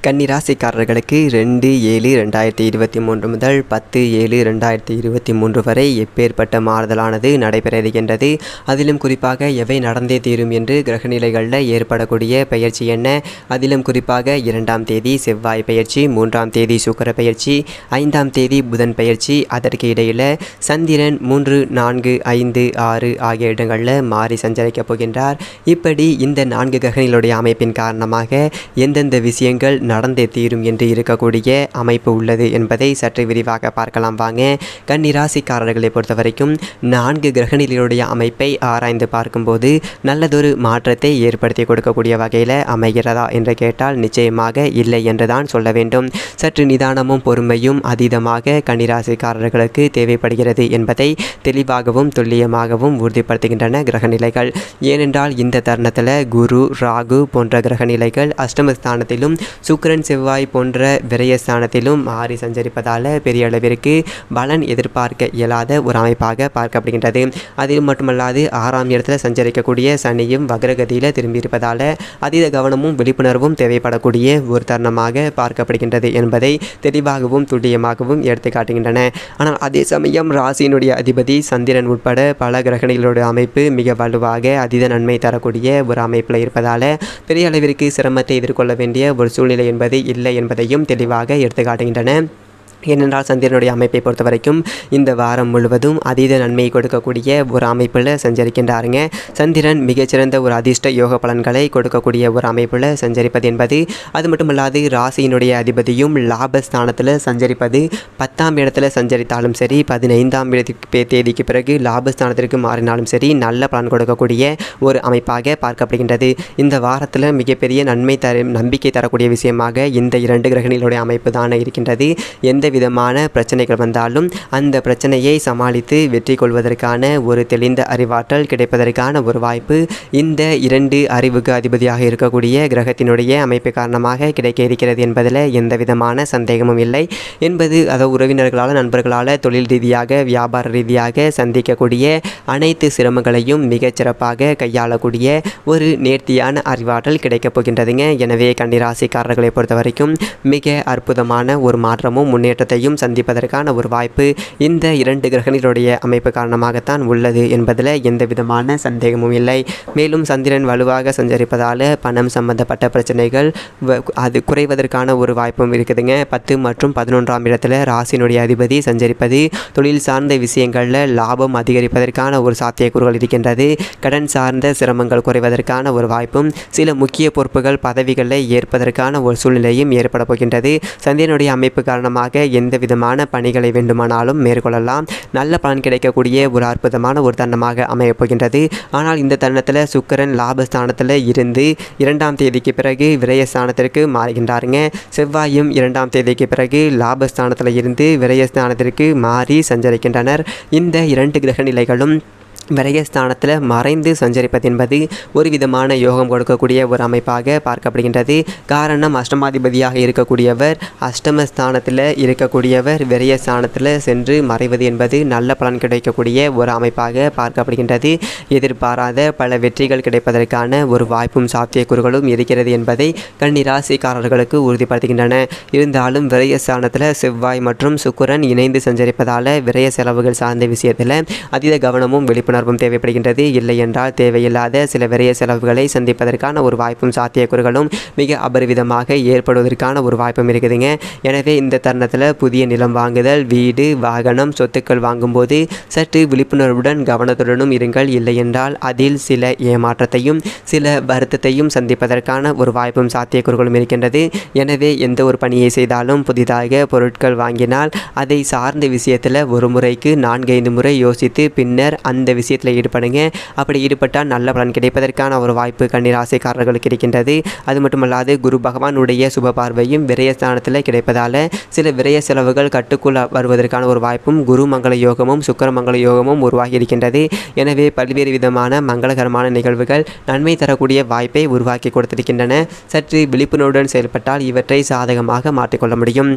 கன்னிராசிக்காரர்களுக்கு ரெண்டு ஏழு ரெண்டாயிரத்தி இருபத்தி மூன்று முதல் பத்து ஏழு ரெண்டாயிரத்தி இருபத்தி மூன்று வரை எப்பேற்பட்ட மாறுதலானது நடைபெற இருக்கின்றது அதிலும் குறிப்பாக எவை நடந்தே தீரும் என்று கிரகநிலைகளில் ஏற்படக்கூடிய பெயர்ச்சி என்ன அதிலும் குறிப்பாக இரண்டாம் தேதி செவ்வாய் பெயர்ச்சி மூன்றாம் தேதி சுக்கிர பெயர்ச்சி ஐந்தாம் தேதி புதன் பெயர்ச்சி அதற்கு இடையில் சந்திரன் மூன்று நான்கு ஐந்து ஆறு ஆகிய இடங்களில் மாறி சஞ்சரிக்கப் போகின்றார் இப்படி இந்த நான்கு கிரகங்களுடைய அமைப்பின் காரணமாக எந்தெந்த விஷயங்கள் நடந்தே தீரும் என்று இருக்கக்கூடிய அமைப்பு உள்ளது என்பதை சற்று விரிவாக பார்க்கலாம் வாங்க கன்னிராசிக்காரர்களை பொறுத்த வரைக்கும் நான்கு கிரகநிலையுடைய அமைப்பை ஆராய்ந்து பார்க்கும்போது நல்லதொரு மாற்றத்தை ஏற்படுத்தி கொடுக்கக்கூடிய வகையில் அமைகிறதா என்று கேட்டால் நிச்சயமாக இல்லை என்றுதான் சொல்ல வேண்டும் சற்று நிதானமும் பொறுமையும் அதீதமாக கன்னிராசிக்காரர்களுக்கு தேவைப்படுகிறது என்பதை தெளிவாகவும் துல்லியமாகவும் உறுதிப்படுத்துகின்றன கிரகநிலைகள் ஏனென்றால் இந்த தருணத்தில் குரு ராகு போன்ற கிரகநிலைகள் அஷ்டமஸ்தானத்திலும் சுக்கிரன் செவ்வாய் போன்ற விரயஸ்தானத்திலும் மாறி சஞ்சரிப்பதால் பெரிய அளவிற்கு பலன் எதிர்பார்க்க இயலாத ஒரு அமைப்பாக பார்க்கப்படுகின்றது அதில் மட்டுமல்லாது ஆறாம் இடத்துல சஞ்சரிக்கக்கூடிய சனியும் வக்ரகதியில் திரும்பியிருப்பதால் அதீத கவனமும் விழிப்புணர்வும் தேவைப்படக்கூடிய ஒரு தருணமாக பார்க்கப்படுகின்றது என்பதை தெளிவாகவும் துல்லியமாகவும் எடுத்து காட்டுகின்றன ஆனால் அதே சமயம் ராசியினுடைய அதிபதி சந்திரன் உட்பட பல கிரகணிகளுடைய அமைப்பு மிக வலுவாக அதீத நன்மை தரக்கூடிய ஒரு அமைப்பில் இருப்பதால் பெரிய அளவிற்கு சிரமத்தை எதிர்கொள்ள வேண்டிய ஒரு சூழ்நிலை என்பது இல்லை என்பதையும் தெளிவாக எடுத்து காட்டுகின்றன ஏனென்றால் சந்திரனுடைய அமைப்பை பொறுத்த வரைக்கும் இந்த வாரம் முழுவதும் அதீத நன்மை கொடுக்கக்கூடிய ஒரு அமைப்பில் சஞ்சரிக்கின்றாருங்க சந்திரன் மிகச்சிறந்த ஒரு அதிர்ஷ்ட யோக பலன்களை கொடுக்கக்கூடிய ஒரு அமைப்பில் சஞ்சரிப்பது என்பது அது மட்டுமல்லாது ராசியினுடைய அதிபதியும் லாபஸ்தானத்தில் சஞ்சரிப்பது பத்தாம் இடத்துல சஞ்சரித்தாலும் சரி பதினைந்தாம் இடத்துக்கு தேதிக்கு பிறகு லாபஸ்தானத்திற்கு மாறினாலும் சரி நல்ல பலன் கொடுக்கக்கூடிய ஒரு அமைப்பாக பார்க்கப்படுகின்றது இந்த வாரத்தில் மிகப்பெரிய நன்மை தர நம்பிக்கை தரக்கூடிய விஷயமாக இந்த இரண்டு கிரகணிகளுடைய அமைப்பு தானே இருக்கின்றது எந்த விதமான பிரச்சனைகள் வந்தாலும் அந்த பிரச்சனையை சமாளித்து வெற்றி கொள்வதற்கான ஒரு தெளிந்த அறிவாற்றல் கிடைப்பதற்கான ஒரு வாய்ப்பு இந்த இரண்டு அறிவுக்கு அதிபதியாக இருக்கக்கூடிய கிரகத்தினுடைய அமைப்பு காரணமாக கிடைக்க இருக்கிறது என்பதில் எந்த விதமான சந்தேகமும் இல்லை என்பது அதை உறவினர்களால் நண்பர்களால் தொழில் ரீதியாக வியாபார ரீதியாக சந்திக்கக்கூடிய அனைத்து சிரமங்களையும் மிகச் சிறப்பாக கையாளக்கூடிய ஒரு நேர்த்தியான அறிவாற்றல் கிடைக்கப் போகின்றதுங்க எனவே கன்னிராசிக்காரர்களை பொறுத்த வரைக்கும் மிக அற்புதமான ஒரு மாற்றமும் முன்னேற்றத்தையும் சந்திப்பதற்கான ஒரு வாய்ப்பு இந்த இரண்டு கிரகணிகளுடைய அமைப்பு காரணமாகத்தான் உள்ளது என்பதில் எந்த விதமான சந்தேகமும் இல்லை மேலும் சந்திரன் வலுவாக சஞ்சரிப்பதால் பணம் சம்பந்தப்பட்ட பிரச்சனைகள் வ- அது குறைவதற்கான ஒரு வாய்ப்பும் இருக்குதுங்க பத்து மற்றும் பதினொன்றாம் இடத்துல ராசியினுடைய அதிபதி சஞ்சரிப்பது தொழில் சார்ந்த விஷயங்களில் லாபம் அதிகரிப்பதற்கான ஒரு சாத்தியக்கூறுகள் இருக்கின்றது கடன் சார்ந்த சிரமங்கள் குறைவதற்கான ஒரு வாய்ப்பும் சில முக்கிய பொறுப்புகள் பதவிகளில் ஏற்பதற்கான ஒரு சூழ்நிலையும் ஏற்பட போகின்றது சந்திரனுடைய அமைப்பு காரணமாக எந்த விதமான பணிகளை வேண்டுமானாலும் மேற்கொள்ளலாம் நல்ல பலன் கிடைக்கக்கூடிய ஒரு அற்புதமான ஒரு தருணமாக அமையப் போகின்றது ஆனால் இந்த தருணத்தில் சுக்கிரன் லாபஸ்தானத்தில் இருந்து இரண்டாம் தேதிக்கு பிறகு விரயஸ்தானத்திற்கு மாறுகின்றாருங்க செவ்வாயும் இரண்டாம் தேதிக்கு பிறகு லாபஸ்தானத்தில் இருந்து விரயஸ்தானத்திற்கு மாறி சஞ்சரிக்கின்றனர் இந்த இரண்டு கிரக நிலைகளும் விரயஸ்தானத்தில் மறைந்து சஞ்சரிப்பது என்பது ஒரு விதமான யோகம் கொடுக்கக்கூடிய ஒரு அமைப்பாக பார்க்கப்படுகின்றது காரணம் அஷ்டமாதிபதியாக இருக்கக்கூடியவர் அஷ்டமஸ்தானத்தில் இருக்கக்கூடியவர் விரயஸ்தானத்தில் சென்று மறைவது என்பது நல்ல பலன் கிடைக்கக்கூடிய ஒரு அமைப்பாக பார்க்கப்படுகின்றது எதிர்பாராத பல வெற்றிகள் கிடைப்பதற்கான ஒரு வாய்ப்பும் சாத்தியக்கூறுகளும் இருக்கிறது என்பதை கன்னிராசிக்காரர்களுக்கு உறுதிப்படுத்துகின்றன இருந்தாலும் விரயஸ்தானத்தில் செவ்வாய் மற்றும் சுக்கிரன் இணைந்து சஞ்சரிப்பதால் விரய செலவுகள் சார்ந்த விஷயத்தில் அதீத கவனமும் விழிப்புணர்வும் தேவைப்படுகின்றது இல்லை என்றால் தேவையில்லாத சில விரைய செலவுகளை சந்திப்பதற்கான ஒரு வாய்ப்பும் சாத்தியக்கூறுகளும் மிக அபரிவிதமாக ஏற்படுவதற்கான ஒரு வாய்ப்பும் இருக்குதுங்க எனவே இந்த தருணத்தில் புதிய நிலம் வாங்குதல் வீடு வாகனம் சொத்துக்கள் வாங்கும்போது சற்று விழிப்புணர்வுடன் கவனத்துடனும் இருங்கள் இல்லை என்றால் அதில் சில ஏமாற்றத்தையும் சில வருத்தத்தையும் சந்திப்பதற்கான ஒரு வாய்ப்பும் சாத்தியக்கூறுகளும் இருக்கின்றது எனவே எந்த ஒரு பணியை செய்தாலும் புதிதாக பொருட்கள் வாங்கினால் அதை சார்ந்த விஷயத்தில் ஒரு முறைக்கு நான்கைந்து முறை யோசித்து பின்னர் அந்த விஷயத்தில் ஈடுபடுங்க அப்படி ஈடுபட்டால் நல்ல பலன் கிடைப்பதற்கான ஒரு வாய்ப்பு கன்னிராசிக்காரர்களுக்கு இருக்கின்றது அது மட்டுமல்லாது குரு பகவானுடைய சுப பார்வையும் விரயஸ்தானத்தில் கிடைப்பதால் சில விரய செலவுகள் கட்டுக்குள் வருவதற்கான ஒரு வாய்ப்பும் குரு மங்கள யோகமும் சுக்கிரமங்கல யோகமும் உருவாகி இருக்கின்றது எனவே பல்வேறு விதமான மங்களகரமான நிகழ்வுகள் நன்மை தரக்கூடிய வாய்ப்பை உருவாக்கி கொடுத்திருக்கின்றன சற்று விழிப்புணர்வுடன் செயல்பட்டால் இவற்றை சாதகமாக மாற்றிக்கொள்ள முடியும்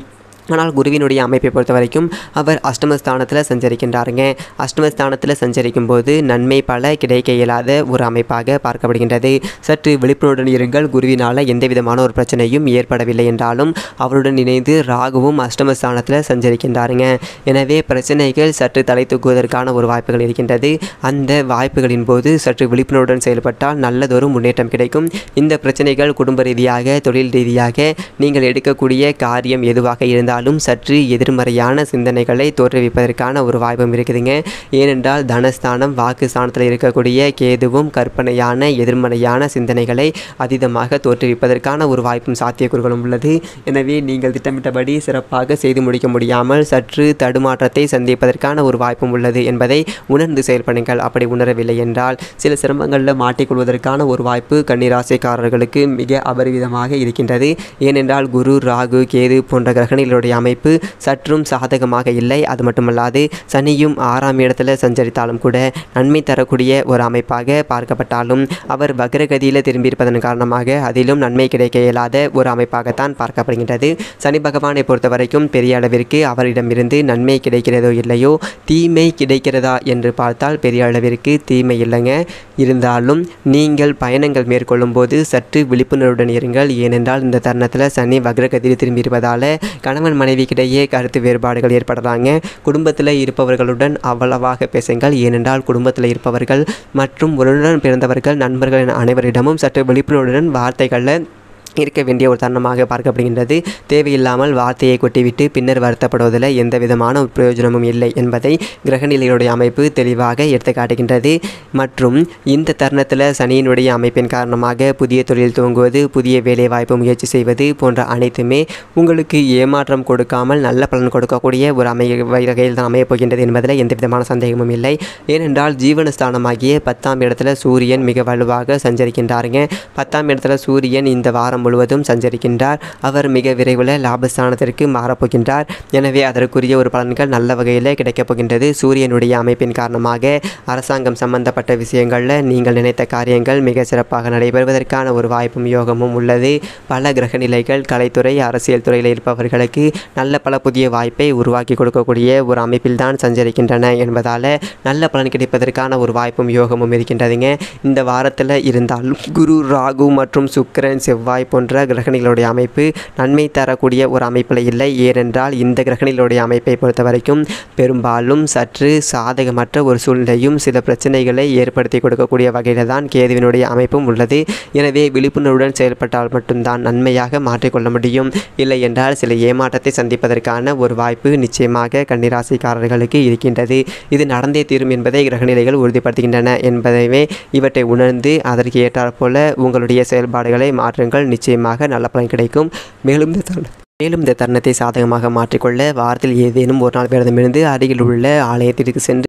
ஆனால் குருவினுடைய அமைப்பை பொறுத்த வரைக்கும் அவர் அஷ்டமஸ்தானத்தில் சஞ்சரிக்கின்றாருங்க அஷ்டமஸ்தானத்தில் சஞ்சரிக்கும் போது நன்மை பல கிடைக்க இயலாத ஒரு அமைப்பாக பார்க்கப்படுகின்றது சற்று விழிப்புணர்வுடன் இருங்கள் குருவினால் எந்த விதமான ஒரு பிரச்சனையும் ஏற்படவில்லை என்றாலும் அவருடன் இணைந்து ராகுவும் அஷ்டமஸ்தானத்தில் சஞ்சரிக்கின்றாருங்க எனவே பிரச்சனைகள் சற்று தலை தூக்குவதற்கான ஒரு வாய்ப்புகள் இருக்கின்றது அந்த வாய்ப்புகளின் போது சற்று விழிப்புணர்வுடன் செயல்பட்டால் நல்லதொரு முன்னேற்றம் கிடைக்கும் இந்த பிரச்சனைகள் குடும்ப ரீதியாக தொழில் ரீதியாக நீங்கள் எடுக்கக்கூடிய காரியம் எதுவாக இருந்தாலும் சற்று எதிர்மறையான சிந்தனைகளை தோற்றுவிப்பதற்கான ஒரு வாய்ப்பும் இருக்குதுங்க ஏனென்றால் தனஸ்தானம் வாக்கு ஸ்தானத்தில் இருக்கக்கூடிய கேதுவும் கற்பனையான எதிர்மறையான சிந்தனைகளை அதீதமாக தோற்றுவிப்பதற்கான ஒரு வாய்ப்பும் சாத்தியக்கூறுகளும் உள்ளது எனவே நீங்கள் திட்டமிட்டபடி சிறப்பாக செய்து முடிக்க முடியாமல் சற்று தடுமாற்றத்தை சந்திப்பதற்கான ஒரு வாய்ப்பும் உள்ளது என்பதை உணர்ந்து செயல்படுங்கள் அப்படி உணரவில்லை என்றால் சில சிரமங்களில் மாட்டிக்கொள்வதற்கான ஒரு வாய்ப்பு கன்னிராசிக்காரர்களுக்கு மிக அபரிவிதமாக இருக்கின்றது ஏனென்றால் குரு ராகு கேது போன்ற கிரகணிகளுடைய அமைப்பு சற்றும் சாதகமாக இல்லை அது மட்டுமல்லாது சனியும் ஆறாம் இடத்துல சஞ்சரித்தாலும் கூட நன்மை தரக்கூடிய ஒரு அமைப்பாக பார்க்கப்பட்டாலும் அவர் வக்ரகதியில் திரும்பியிருப்பதன் காரணமாக அதிலும் நன்மை கிடைக்க இயலாத ஒரு அமைப்பாகத்தான் பார்க்கப்படுகின்றது சனி பகவானை பொறுத்த வரைக்கும் பெரிய அளவிற்கு அவரிடமிருந்து நன்மை கிடைக்கிறதோ இல்லையோ தீமை கிடைக்கிறதா என்று பார்த்தால் பெரிய அளவிற்கு தீமை இல்லைங்க இருந்தாலும் நீங்கள் பயணங்கள் மேற்கொள்ளும் போது சற்று விழிப்புணர்வுடன் இருங்கள் ஏனென்றால் இந்த தருணத்தில் சனி வக்ரகதியில் திரும்பியிருப்பதால் கணவன் மனைவிக்கிடையே கருத்து வேறுபாடுகள் ஏற்படலாங்க குடும்பத்தில் இருப்பவர்களுடன் அவ்வளவாக பேசுங்கள் ஏனென்றால் குடும்பத்தில் இருப்பவர்கள் மற்றும் உடனுடன் பிறந்தவர்கள் நண்பர்கள் என அனைவரிடமும் சற்று விழிப்புணர்வுடன் வார்த்தைகளில் இருக்க வேண்டிய ஒரு தருணமாக பார்க்கப்படுகின்றது தேவையில்லாமல் வார்த்தையை கொட்டிவிட்டு பின்னர் வருத்தப்படுவதில் எந்த விதமான ஒரு பிரயோஜனமும் இல்லை என்பதை கிரகநிலையுடைய அமைப்பு தெளிவாக எடுத்து காட்டுகின்றது மற்றும் இந்த தருணத்தில் சனியினுடைய அமைப்பின் காரணமாக புதிய தொழில் துவங்குவது புதிய வேலை வாய்ப்பு முயற்சி செய்வது போன்ற அனைத்துமே உங்களுக்கு ஏமாற்றம் கொடுக்காமல் நல்ல பலன் கொடுக்கக்கூடிய ஒரு அமை வகையில் தான் அமையப் போகின்றது என்பதில் எந்த விதமான சந்தேகமும் இல்லை ஏனென்றால் ஜீவனஸ்தானமாகிய பத்தாம் இடத்துல சூரியன் மிக வலுவாக சஞ்சரிக்கின்றாருங்க பத்தாம் இடத்துல சூரியன் இந்த வாரம் முழுவதும் சஞ்சரிக்கின்றார் அவர் மிக விரைவில் லாபஸ்தானத்திற்கு மாறப்போகின்றார் எனவே அதற்குரிய ஒரு பலன்கள் நல்ல வகையில் கிடைக்கப் போகின்றது சூரியனுடைய அமைப்பின் காரணமாக அரசாங்கம் சம்பந்தப்பட்ட விஷயங்களில் நீங்கள் நினைத்த காரியங்கள் மிக சிறப்பாக நடைபெறுவதற்கான ஒரு வாய்ப்பும் யோகமும் உள்ளது பல கிரக நிலைகள் கலைத்துறை அரசியல் துறையில் இருப்பவர்களுக்கு நல்ல பல புதிய வாய்ப்பை உருவாக்கி கொடுக்கக்கூடிய ஒரு அமைப்பில் தான் சஞ்சரிக்கின்றன என்பதால் நல்ல பலன் கிடைப்பதற்கான ஒரு வாய்ப்பும் யோகமும் இருக்கின்றதுங்க இந்த வாரத்தில் இருந்தாலும் குரு ராகு மற்றும் சுக்கிரன் செவ்வாய் போன்ற கிரகணிகளுடைய அமைப்பு நன்மை தரக்கூடிய ஒரு அமைப்பில் இல்லை ஏனென்றால் இந்த கிரகணிகளுடைய அமைப்பை பொறுத்த வரைக்கும் பெரும்பாலும் சற்று சாதகமற்ற ஒரு சூழ்நிலையும் சில பிரச்சனைகளை ஏற்படுத்தி கொடுக்கக்கூடிய வகையில் தான் கேதுவினுடைய அமைப்பும் உள்ளது எனவே விழிப்புணர்வுடன் செயல்பட்டால் மட்டும்தான் நன்மையாக மாற்றிக்கொள்ள முடியும் இல்லை என்றால் சில ஏமாற்றத்தை சந்திப்பதற்கான ஒரு வாய்ப்பு நிச்சயமாக கன்னிராசிக்காரர்களுக்கு இருக்கின்றது இது நடந்தே தீரும் என்பதை கிரகநிலைகள் உறுதிப்படுத்துகின்றன என்பதையே இவற்றை உணர்ந்து அதற்கு ஏற்றாற்போல உங்களுடைய செயல்பாடுகளை மாற்றுங்கள் நிச்சயமாக நல்ல பலன் கிடைக்கும் மேலும் இந்த தருண- மேலும் இந்த தருணத்தை சாதகமாக மாற்றிக்கொள்ள வாரத்தில் ஏதேனும் ஒரு நாள் விரதமிருந்து அருகில் உள்ள ஆலயத்திற்கு சென்று